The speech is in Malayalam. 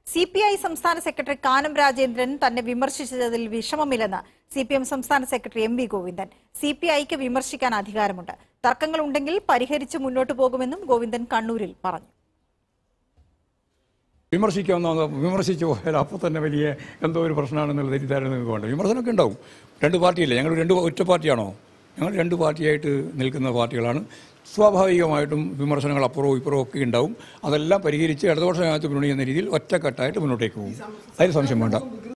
സി പി ഐ സംസ്ഥാന സെക്രട്ടറി കാനം രാജേന്ദ്രൻ തന്നെ വിമർശിച്ചതിൽ വിഷമമില്ലെന്ന് സി പി എം സംസ്ഥാന secretary M V Govindan C P ഐക്ക് വിമർശിക്കാൻ അധികാരമുണ്ട് തർക്കങ്ങളുണ്ടെങ്കിൽ പരിഹരിച്ച് മുന്നോട്ടു പോകുമെന്നും ഗോവിന്ദൻ കണ്ണൂരിൽ പറഞ്ഞു വിമർശിക്കാവുന്ന വിമർശിച്ചു പോയാൽ അപ്പോൾ തന്നെ വലിയ എന്തോ ഒരു പ്രശ്നമാണെന്നുള്ള തെറ്റിദ്ധാരണ നിങ്ങൾക്ക് വേണ്ട വിമർശനമൊക്കെ ഉണ്ടാവും രണ്ട് പാർട്ടിയില്ലേ ഞങ്ങൾ രണ്ട് ഒറ്റ പാർട്ടിയാണോ ഞങ്ങൾ രണ്ട് പാർട്ടിയായിട്ട് നിൽക്കുന്ന പാർട്ടികളാണ് സ്വാഭാവികമായിട്ടും വിമർശനങ്ങൾ അപ്പുറവും ഇപ്പുറവും ഒക്കെ ഉണ്ടാവും അതെല്ലാം പരിഹരിച്ച് ഇടതുപക്ഷ ജനാധിപത്യ മുന്നണി എന്ന രീതിയിൽ ഒറ്റക്കെട്ടായിട്ട് മുന്നോട്ടേക്ക് പോകും അതിൽ സംശയം വേണ്ട